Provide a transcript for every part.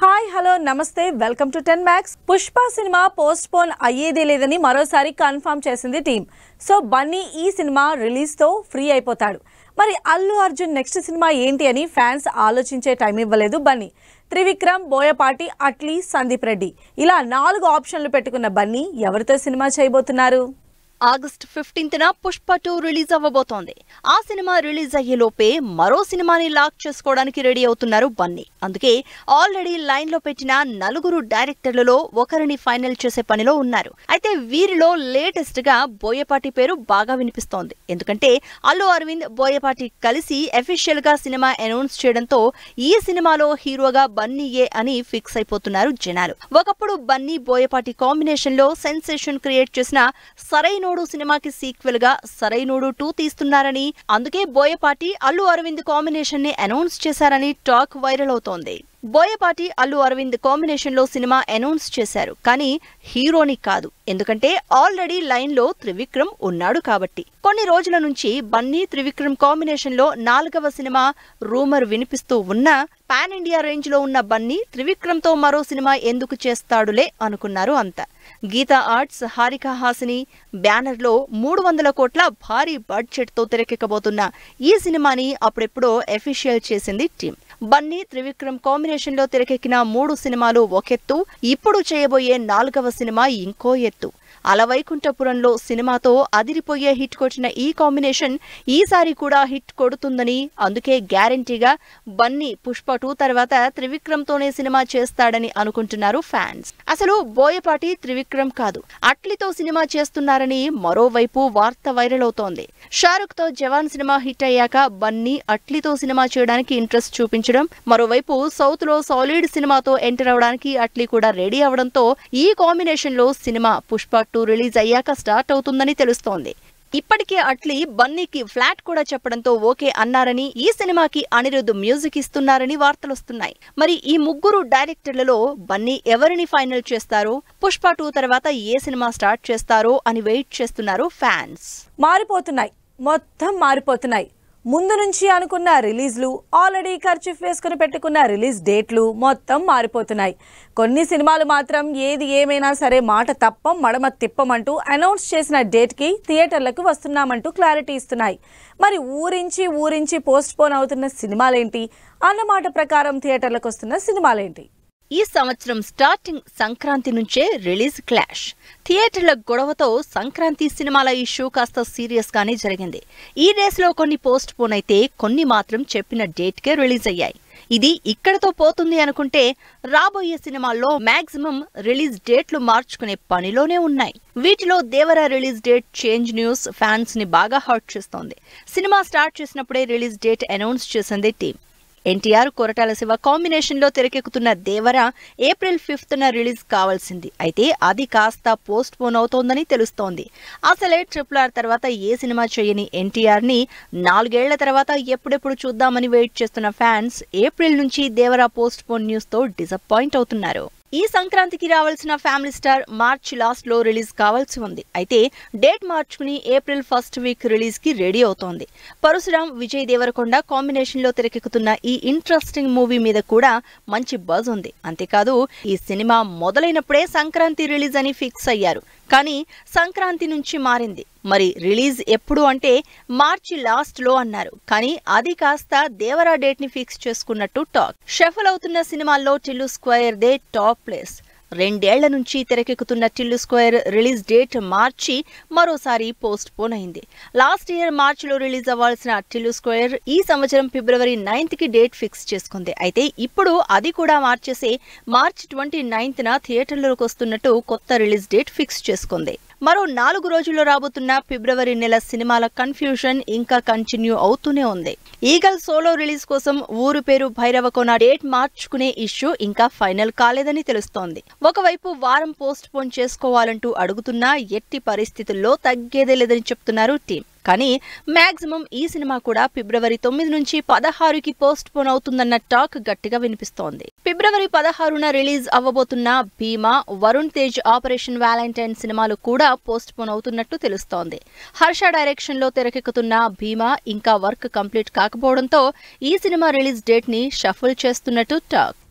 hi hello namaste welcome to ten max Pushpa సినిమా postpone అయ్యేదే లేదని మరోసారి కన్ఫర్మ్ చేసింది టీం సో బన్నీ ఈ సినిమా రిలీజ్తో ఫ్రీ అయిపోతాడు మరి అల్లు అర్జున్ నెక్స్ట్ సినిమా ఏంటి అని ఫ్యాన్స్ ఆలోచించే టైం ఇవ్వలేదు బన్నీ త్రివిక్రమ్ బోయపాటి అట్లీ సందీప్ రెడ్డి ఇలా నాలుగు ఆప్షన్లు పెట్టుకున్న బన్నీ ఎవరితో సినిమా చేయబోతున్నారు ఆగస్ట్ ఫిఫ్టీన్త్ న పుష్ప టూ రిలీజ్ అవ్వబోతోంది ఆ సినిమా రిలీజ్ అయ్యే లోపే మరో సినిమాని లాక్ చేసుకోవడానికి రెడీ అవుతున్నారు బన్నీ అందుకే ఆల్రెడీ లైన్ లో పెట్టిన నలుగురు డైరెక్టర్లలో ఒకరిని ఫైనల్ చేసే పనిలో ఉన్నారు అయితే వీరిలో లేటెస్ట్ గా బోయపాటి పేరు బాగా వినిపిస్తోంది ఎందుకంటే అల్లు అరవింద్ బోయపాటి కలిసి అఫీషియల్ గా సినిమా అనౌన్స్ చేయడంతో ఈ సినిమాలో హీరోగా బన్నీయే అని ఫిక్స్ అయిపోతున్నారు జనాలు ఒకప్పుడు బన్నీ బోయపాటి కాంబినేషన్ లో సెన్సేషన్ క్రియేట్ చేసిన సరైనోడు సినిమాకి సీక్వెల్ గా సరైనోడు టూ తీస్తున్నారని అందుకే బోయపాటి అల్లు అరవింద్ కాంబినేషన్ ని అనౌన్స్ చేశారని టాక్ వైరల్ అవుతోంది బోయపాటి అల్లు అరవింద్ కాంబినేషన్ లో సినిమా అనౌన్స్ చేశారు కానీ హీరోని కాదు ఎందుకంటే ఆల్రెడీ లైన్ లో త్రివిక్రమ్ ఉన్నాడు కాబట్టి కొన్ని రోజుల నుంచి బన్నీ త్రివిక్రమ్ కాంబినేషన్ లో నాలుగవ సినిమా రూమర్ వినిపిస్తూ ఉన్నా పాన్ ఇండియా రేంజ్ లో ఉన్న బన్నీ త్రివిక్రమ్ తో మరో సినిమా ఎందుకు చేస్తాడులే అనుకున్నారు అంతా గీతా ఆర్ట్స్ హారిక హాసిని బ్యానర్ లో మూడు వందల కోట్ల భారీ బడ్జెట్ తో తెరకెక్కబోతున్న ఈ సినిమాని అప్పుడెప్పుడో ఎఫిషియల్ చేసింది టీం బన్నీ త్రివిక్రమ్ కాంబినేషన్ లో తెరకెక్కిన మూడు సినిమాలు ఒకెత్తు ఇప్పుడు చేయబోయే నాలుగవ సినిమా ఇంకో ఎత్తు అలవైకుంఠపురంలో సినిమాతో అదిరిపోయే హిట్ కొట్టిన ఈ కాంబినేషన్ ఈసారి కూడా హిట్ కొడుతుందని అందుకే గ్యారంటీగా బన్నీ పుష్ప టూ తర్వాత త్రివిక్రమ్ తోనే సినిమా చేస్తాడని అనుకుంటున్నారు ఫ్యాన్స్ అసలు బోయపాటి త్రివిక్రమ్ కాదు అట్లితో సినిమా చేస్తున్నారని మరోవైపు వార్త వైరల్ అవుతోంది షారుఖ్ తో జవాన్ సినిమా హిట్ అయ్యాక బన్నీ అట్లితో సినిమా చేయడానికి ఇంట్రెస్ట్ చూపించడం మరోవైపు సౌత్ లో సాలిడ్ సినిమాతో ఎంటర్ అవడానికి అట్లీ కూడా రెడీ అవడంతో ఈ కాంబినేషన్ లో సినిమా పుష్ప టూ రిలీజ్ అయ్యాక స్టార్ట్ అవుతుందని తెలుస్తోంది ఇప్పటికే అట్లీ బన్నీకి ఫ్లాట్ కూడా చెప్పడంతో ఓకే అన్నారని ఈ సినిమాకి అనిరుద్ధ్ మ్యూజిక్ ఇస్తున్నారని వార్తలొస్తున్నాయి మరి ఈ ముగ్గురు డైరెక్టర్లలో బన్నీ ఎవరిని ఫైనల్ చేస్తారో పుష్ప టూ తర్వాత ఏ సినిమా స్టార్ట్ చేస్తారో అని వెయిట్ చేస్తున్నారు ఫ్యాన్స్ మారిపోతున్నాయి మొత్తం మారిపోతున్నాయి ముందు నుంచి అనుకున్న రిలీజ్లు ఆల్రెడీ ఖర్చు వేసుకుని పెట్టుకున్న రిలీజ్ డేట్లు మొత్తం మారిపోతున్నాయి కొన్ని సినిమాలు మాత్రం ఏది ఏమైనా సరే మాట తప్పం మడమ తిప్పమంటూ అనౌన్స్ చేసిన డేట్కి థియేటర్లకు వస్తున్నామంటూ క్లారిటీ ఇస్తున్నాయి మరి ఊరించి ఊరించి పోస్ట్ పోన్ అవుతున్న సినిమాలేంటి అన్నమాట ప్రకారం థియేటర్లకు వస్తున్న సినిమాలేంటి ఈ సంవత్సరం స్టార్టింగ్ సంక్రాంతి నుంచే రిలీజ్ క్లాష్ థియేటర్ల గొడవతో సంక్రాంతి సినిమాల ఇష్యూ కాస్త సీరియస్ గానే జరిగింది ఈ రేస్లో కొన్ని పోస్ట్ పోన్ అయితే కొన్ని మాత్రం చెప్పిన డేట్కే రిలీజ్ అయ్యాయి ఇది ఇక్కడతో పోతుంది అనుకుంటే రాబోయే సినిమాల్లో మాక్సిమం రిలీజ్ డేట్లు మార్చుకునే పనిలోనే ఉన్నాయి వీటిలో Devara release date change news fans ని బాగా హర్ట్ చేస్తోంది సినిమా స్టార్ట్ చేసినప్పుడే రిలీజ్ డేట్ అనౌన్స్ చేసింది team NTR Koratala Siva combination లో తెరకెక్కుతున్న దేవర ఏప్రిల్ ఫిఫ్త్ న రిలీజ్ కావాల్సింది అయితే అది కాస్త పోస్ట్ పోన్ అవుతోందని తెలుస్తోంది అసలే ట్రిపుల్ ఆర్ తర్వాత ఏ సినిమా చేయని ఎన్టీఆర్ ని నాలుగేళ్ల తర్వాత ఎప్పుడెప్పుడు చూద్దామని వెయిట్ చేస్తున్న ఫ్యాన్స్ ఏప్రిల్ నుంచి దేవర పోస్ట్ పోన్ న్యూస్ తో డిసప్పాయింట్ అవుతున్నారు ఈ సంక్రాంతికి రావాల్సిన ఫ్యామిలీ స్టార్ మార్చ్ లాస్ట్ లో రిలీజ్ కావాల్సి ఉంది అయితే డేట్ మార్చుకుని ఏప్రిల్ ఫస్ట్ వీక్ రిలీజ్ కి రెడీ అవుతోంది పరశురాం విజయ్ దేవరకొండ కాంబినేషన్ లో తెరకెక్కుతున్న ఈ ఇంట్రెస్టింగ్ మూవీ మీద కూడా మంచి బజ్ ఉంది అంతేకాదు ఈ సినిమా మొదలైనప్పుడే సంక్రాంతి రిలీజ్ అని ఫిక్స్ అయ్యారు కానీ సంక్రాంతి నుంచి మారింది మరి రిలీజ్ ఎప్పుడు అంటే మార్చి లాస్ట్ లో అన్నారు కానీ అది కాస్త దేవరా డేట్ ని ఫిక్స్ చేసుకున్నట్టు టాక్ షఫల్ అవుతున్న సినిమాల్లో టిల్లు స్క్వేర్ దే టాప్ ప్లేస్ రెండేళ్ల నుంచి తెరకెక్కుతున్న టిల్లు స్క్వేర్ రిలీజ్ డేట్ మార్చి మరోసారి పోస్ట్ పోన్ అయింది లాస్ట్ ఇయర్ మార్చిలో రిలీజ్ అవ్వాల్సిన టిల్లు స్క్వేర్ ఈ సంవత్సరం ఫిబ్రవరి నైన్త్ కి డేట్ ఫిక్స్ చేసుకుంది అయితే ఇప్పుడు అది కూడా మార్చేసి మార్చ్ ట్వంటీ నైన్త్ న థియేటర్లోకి వస్తున్నట్టు కొత్త రిలీజ్ డేట్ ఫిక్స్ చేసుకుంది మరో నాలుగు రోజుల్లో రాబోతున్న ఫిబ్రవరి నెల సినిమాల కన్ఫ్యూజన్ ఇంకా కంటిన్యూ అవుతూనే ఉంది ఈగల్ సోలో రిలీజ్ కోసం ఊరు పేరు భైరవకోన డేట్ మార్చుకునే ఇష్యూ ఇంకా ఫైనల్ కాలేదని తెలుస్తోంది ఒకవైపు వారం పోస్ట్ పోన్ చేసుకోవాలంటూ అడుగుతున్నా ఎట్టి పరిస్థితుల్లో తగ్గేదే లేదని చెప్తున్నారు టీం కానీ మాక్సిమం ఈ సినిమా కూడా ఫిబ్రవరి తొమ్మిది నుంచి పదహారుకి పోస్ట్ పోన్ అవుతుందన్న టాక్ గట్టిగా వినిపిస్తోంది ఫిబ్రవరి పదహారున రిలీజ్ అవ్వబోతున్న భీమా వరుణ్ తేజ్ ఆపరేషన్ వ్యాలంటైన్ సినిమాలు కూడా పోస్ట్ పోన్ అవుతున్నట్టు తెలుస్తోంది హర్ష డైరెక్షన్ లో తెరకెక్కుతున్న భీమా ఇంకా వర్క్ కంప్లీట్ కాకపోవడంతో ఈ సినిమా రిలీజ్ డేట్ ని షఫుల్ చేస్తున్నట్టు టాక్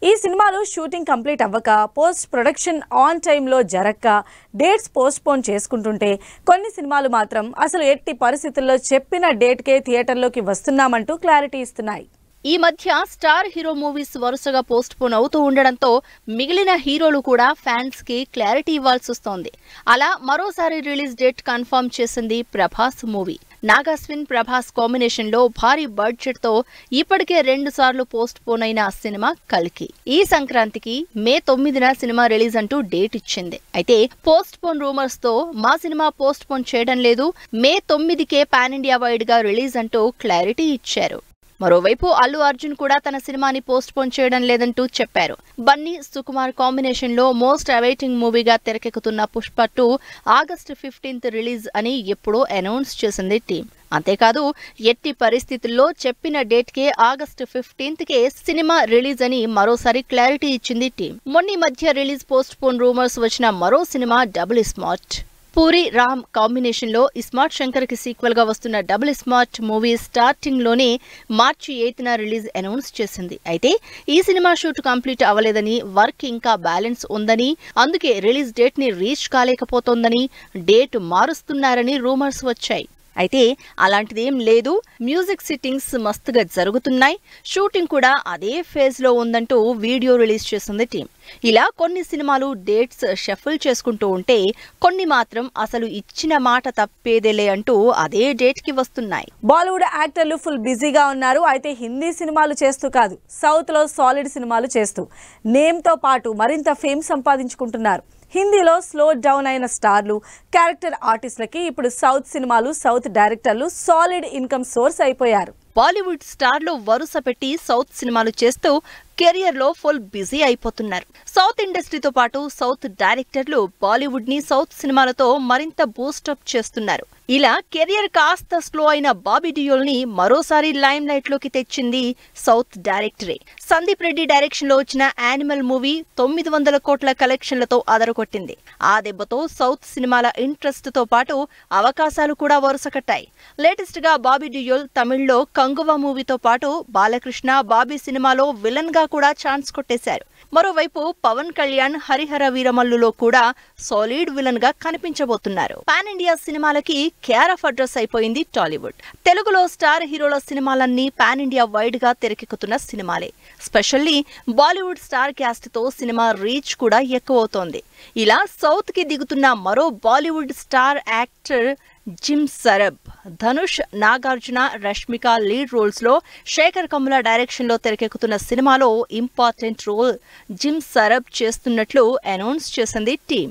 ఈ సినిమాలు షూటింగ్ కంప్లీట్ అవ్వక పోస్ట్ ప్రొడక్షన్ ఆన్ టైంలో జరక్క డేట్స్ పోస్ట్ పోన్ చేసుకుంటుంటే కొన్ని సినిమాలు మాత్రం అసలు ఎట్టి పరిస్థితుల్లో చెప్పిన డేట్కే థియేటర్లోకి వస్తున్నామంటూ క్లారిటీ ఇస్తున్నాయి ఈ మధ్య స్టార్ హీరో మూవీస్ వరుసగా పోస్ట్ పోన్ అవుతూ ఉండడంతో మిగిలిన హీరోలు కూడా ఫ్యాన్స్ కి క్లారిటీ ఇవ్వాల్సి వస్తోంది అలా మరోసారి రిలీజ్ డేట్ కన్ఫర్మ్ చేసింది ప్రభాస్ మూవీ నాగాస్విన్ ప్రభాస్ కాంబినేషన్ లో భారీ బడ్జెట్ తో ఇప్పటికే రెండు సార్లు పోస్ట్ పోన్ అయిన సినిమా కల్కి ఈ సంక్రాంతికి మే తొమ్మిదిన సినిమా రిలీజ్ అంటూ డేట్ ఇచ్చింది అయితే పోస్ట్ పోన్ రూమర్స్ తో మా సినిమా పోస్ట్ పోన్ చేయడం లేదు మే తొమ్మిదికే పాన్ ఇండియా వైడ్ గా రిలీజ్ అంటూ క్లారిటీ ఇచ్చారు మరోవైపు అల్లు అర్జున్ కూడా తన సినిమాని పోస్ట్ పోన్ చేయడం లేదంటూ చెప్పారు బన్నీ సుకుమార్ కాంబినేషన్ లో మోస్ట్ అవైటింగ్ మూవీగా తెరకెక్కుతున్న Pushpa two August fifteenth release అని ఎప్పుడో అనౌన్స్ చేసింది టీం అంతేకాదు ఎట్టి పరిస్థితుల్లో చెప్పిన డేట్ కే ఆగస్టు ఫిఫ్టీన్త్ కే సినిమా రిలీజ్ అని మరోసారి క్లారిటీ ఇచ్చింది టీం మొన్న మధ్య రిలీజ్ పోస్ట్ పోన్ రూమర్స్ వచ్చిన మరో సినిమా Double Smart Puri Ram combination లో ఇస్మార్ట్ శంకర్ కి సీక్వెల్ గా వస్తున్న డబుల్ స్మార్ట్ మూవీ స్టార్టింగ్ లోనే మార్చి ఎయిత్ న రిలీజ్ అనౌన్స్ చేసింది అయితే ఈ సినిమా షూట్ కంప్లీట్ అవ్వలేదని వర్క్ ఇంకా బ్యాలెన్స్ ఉందని అందుకే రిలీజ్ డేట్ ని రీచ్ కాలేకపోతోందని డేట్ మారుస్తున్నారని రూమర్స్ వచ్చాయి అయితే అలాంటిదేం లేదు మ్యూజిక్ సిట్టింగ్స్ మస్తుగా జరుగుతున్నాయి షూటింగ్ కూడా అదే ఫేజ్ లో ఉందంటూ వీడియో రిలీజ్ చేసింది టీం ఇలా కొన్ని సినిమాలు డేట్స్ షఫుల్ చేసుకుంటూ ఉంటే కొన్ని మాత్రం అసలు ఇచ్చిన మాట తప్పేదేలే అంటూ అదే డేట్ కి వస్తున్నాయి బాలీవుడ్ యాక్టర్లు ఫుల్ బిజీగా ఉన్నారు అయితే హిందీ సినిమాలు చేస్తూ కాదు సౌత్లో సాలిడ్ సినిమాలు చేస్తూ నేమ్తో పాటు మరింత ఫేమ్ సంపాదించుకుంటున్నారు హిందీలో స్లో డౌన్ అయిన స్టార్లు క్యారెక్టర్ ఆర్టిస్టులకి ఇప్పుడు సౌత్ సినిమాలు సౌత్ డైరెక్టర్లు సాలిడ్ ఇన్కమ్ సోర్స్ అయిపోయారు బాలీవుడ్ స్టార్లు వరుస పెట్టి సౌత్ సినిమాలు చేస్తూ కెరియర్ లో ఫుల్ బిజీ అయిపోతున్నారు సౌత్ ఇండస్ట్రీతో పాటు సౌత్ డైరెక్టర్లు బాలీవుడ్ ని సౌత్ సినిమాలతో మరింత బూస్టప్ చేస్తున్నారు ఇలా కెరియర్ కాస్త స్లో అయిన బాబీ డియోల్ ని మరోసారి లైమ్ లైట్ లోకి తెచ్చింది సౌత్ డైరెక్టరే సందీప్ రెడ్డి డైరెక్షన్ లో వచ్చిన యానిమల్ మూవీ తొమ్మిది వందల కోట్ల కలెక్షన్లతో అదరకొట్టింది ఆ దెబ్బతో సౌత్ సినిమాల ఇంట్రెస్ట్ తో పాటు అవకాశాలు కూడా వరుస కట్టాయి లేటెస్ట్ గా బాబీ డియోల్ తమిళ్లో కంగువ మూవీతో పాటు బాలకృష్ణ బాబీ సినిమాలో విలన్ గా కూడా ఛాన్స్ కొట్టేశారు మరోవైపు పవన్ కళ్యాణ్ హరిహర వీరమల్లులో కూడా సాలిడ్ విలన్ గా కనిపించబోతున్నారు పాన్ ఇండియా సినిమాలకి కేర్ ఆఫ్ అడ్రస్ అయిపోయింది టాలీవుడ్ తెలుగులో స్టార్ హీరోల సినిమాలన్నీ పాన్ ఇండియా వైడ్ గా తెరకెక్కుతున్న సినిమాలే స్పెషల్లీ బాలీవుడ్ స్టార్ క్యాస్ట్ తో సినిమా రీచ్ కూడా ఎక్కువవుతోంది ఇలా సౌత్ కి దిగుతున్న మరో Bollywood star actor Jim Sarbh Dhanush Nagarjuna Rashmika lead roles లో శేఖర్ కమ్ముల డైరెక్షన్ లో తెరకెక్కుతున్న సినిమాలో ఇంపార్టెంట్ రోల్ జిమ్ సరబ్ చేస్తున్నట్లు అనౌన్స్ చేసింది team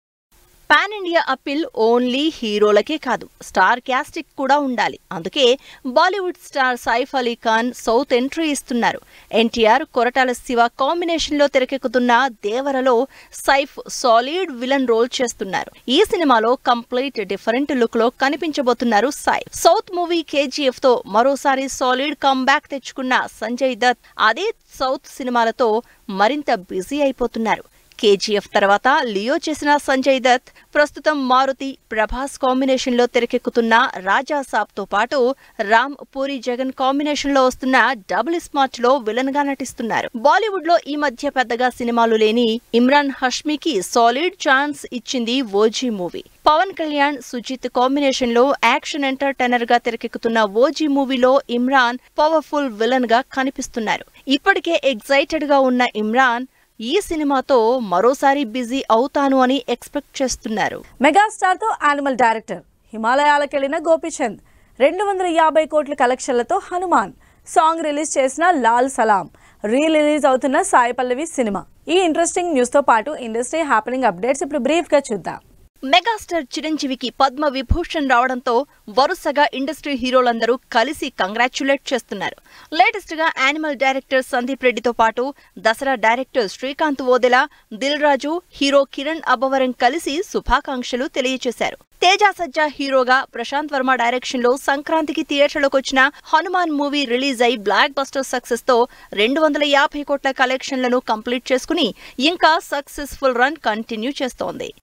pan India appeal only హీరోలకే కాదు స్టార్ క్యాస్టిక్ కూడా ఉండాలి అందుకే Bollywood star Saif Ali Khan south entry ఇస్తున్నారు ఎన్టీఆర్ కొరటాల శివ కాంబినేషన్ లో తెరకెక్కుతున్న దేవరలో సైఫ్ సాలిడ్ విలన్ రోల్ చేస్తున్నారు ఈ సినిమాలో కంప్లీట్ డిఫరెంట్ లుక్ లో కనిపించబోతున్నారు సైఫ్ సౌత్ మూవీ కేజీఎఫ్ తో మరోసారి సాలిడ్ కమ్బ్యాక్ తెచ్చుకున్న సంజయ్ దత్ అదే సౌత్ సినిమాలతో మరింత బిజీ అయిపోతున్నారు కేజీఎఫ్ తర్వాత లియో చేసిన సంజయ్ దత్ ప్రస్తుతం మారుతి ప్రభాస్ కాంబినేషన్ లో తెరకెక్కుతున్న రాజా సాబ్ తో పాటు రామ్ పూరి జగన్ కాంబినేషన్ లో వస్తున్న డబుల్ స్మార్ట్ లో విలన్ గా నటిస్తున్నారు బాలీవుడ్ లో ఈ మధ్య పెద్దగా సినిమాలు లేని ఇమ్రాన్ హష్మీకి సాలిడ్ ఛాన్స్ ఇచ్చింది OG movie Pawan Kalyan Sujeeth combination లో యాక్షన్ ఎంటర్టైనర్ గా తెరకెక్కుతున్న ఓజీ మూవీలో ఇమ్రాన్ పవర్ఫుల్ విలన్ గా కనిపిస్తున్నారు ఇప్పటికే ఎగ్జైటెడ్ గా ఉన్న ఇమ్రాన్ ఈ సినిమాతో మరోసారి బిజీ అవుతాను అని ఎక్స్పెక్ట్ చేస్తున్నారు మెగాస్టార్తో యానిమల్ డైరెక్టర్ హిమాలయాలకెళ్లిన గోపీచంద్ రెండు వందల యాభై కోట్ల కలెక్షన్లతో హనుమాన్ సాంగ్ రిలీజ్ చేసిన లాల్ సలాం రీ రిలీజ్ అవుతున్న సాయి పల్లవి సినిమా ఈ ఇంట్రెస్టింగ్ న్యూస్తో పాటు ఇండస్ట్రీ హ్యాపెనింగ్ అప్డేట్స్ ఇప్పుడు బ్రీఫ్గా చూద్దాం మెగాస్టార్ చిరంజీవికి పద్మ విభూషణ్ రావడంతో వరుసగా ఇండస్ట్రీ హీరోలందరూ కలిసి కంగ్రాచ్యులేట్ చేస్తున్నారు లేటెస్ట్ గా యానిమల్ డైరెక్టర్ సందీప్ రెడ్డితో పాటు దసరా డైరెక్టర్ శ్రీకాంత్ ఓదెలా దిల్ రాజు హీరో కిరణ్ అబ్బవరం కలిసి శుభాకాంక్షలు తెలియజేశారు తేజ సజ్జా హీరోగా ప్రశాంత్ వర్మ డైరెక్షన్ లో సంక్రాంతికి థియేటర్లకు వచ్చిన హనుమాన్ మూవీ రిలీజ్ అయి బ్లాక్ బస్టర్ సక్సెస్ తో రెండు వందల యాభై కోట్ల కలెక్షన్లను కంప్లీట్ చేసుకుని ఇంకా సక్సెస్ఫుల్ రన్ కంటిన్యూ చేస్తోంది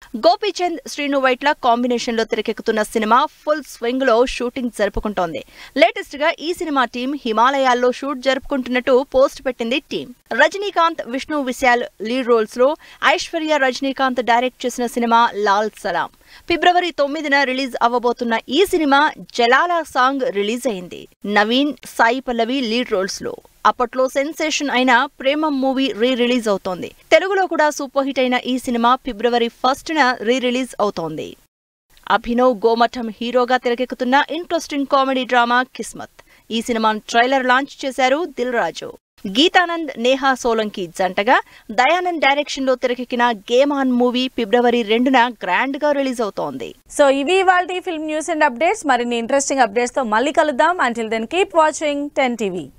గోపీచంద్ శ్రీను వైట్ల కాంబినేషన్ లో తెరకెక్కుతున్న సినిమా ఫుల్ స్వింగ్ లో షూటింగ్ జరుపుకుంటోంది లేటెస్ట్ గా ఈ సినిమా టీం హిమాలయాల్లో షూట్ జరుపుకుంటున్నట్టు పోస్ట్ పెట్టింది team Rajinikanth Vishnu Vishal lead roles లో ఐశ్వర్య రజనీకాంత్ డైరెక్ట్ చేసిన సినిమా లాల్ సలాం ఫిబ్రవరి తొమ్మిదిన రిలీజ్ అవ్వబోతున్న ఈ సినిమా జలాల సాంగ్ రిలీజ్ అయింది నవీన్ సాయి పల్లవి లీడ్ రోల్స్ లో అప్పట్లో సెన్సేషన్ అయిన ప్రేమం మూవీ రీ రిలీజ్ అవుతోంది తెలుగులో కూడా సూపర్ హిట్ అయిన ఈ సినిమా ఫిబ్రవరి ఫస్ట్ న రీ రిలీజ్ అవుతోంది అభినవ్ గోమఠం హీరోగా తెరకెక్కుతున్న ఇంట్రెస్టింగ్ కామెడీ డ్రామా కిస్మత్ ఈ సినిమాను ట్రైలర్ లాంచ్ చేశారు దిల్ రాజు గీతానంద్ నేహా సోలంకి జంటగా దయానంద్ డైరెక్షన్ లో తెరకెక్కిన గేమ్ ఆన్ మూవీ ఫిబ్రవరి రెండున గ్రాండ్ గా రిలీజ్ అవుతోంది సో ఇవి ఇవాళ ఫిల్మ్ న్యూస్ అండ్ అప్డేట్స్ మరిన్ని ఇంట్రెస్టింగ్ అప్డేట్స్ తో మళ్ళీ కలుద్దాం until then keep watching ten TV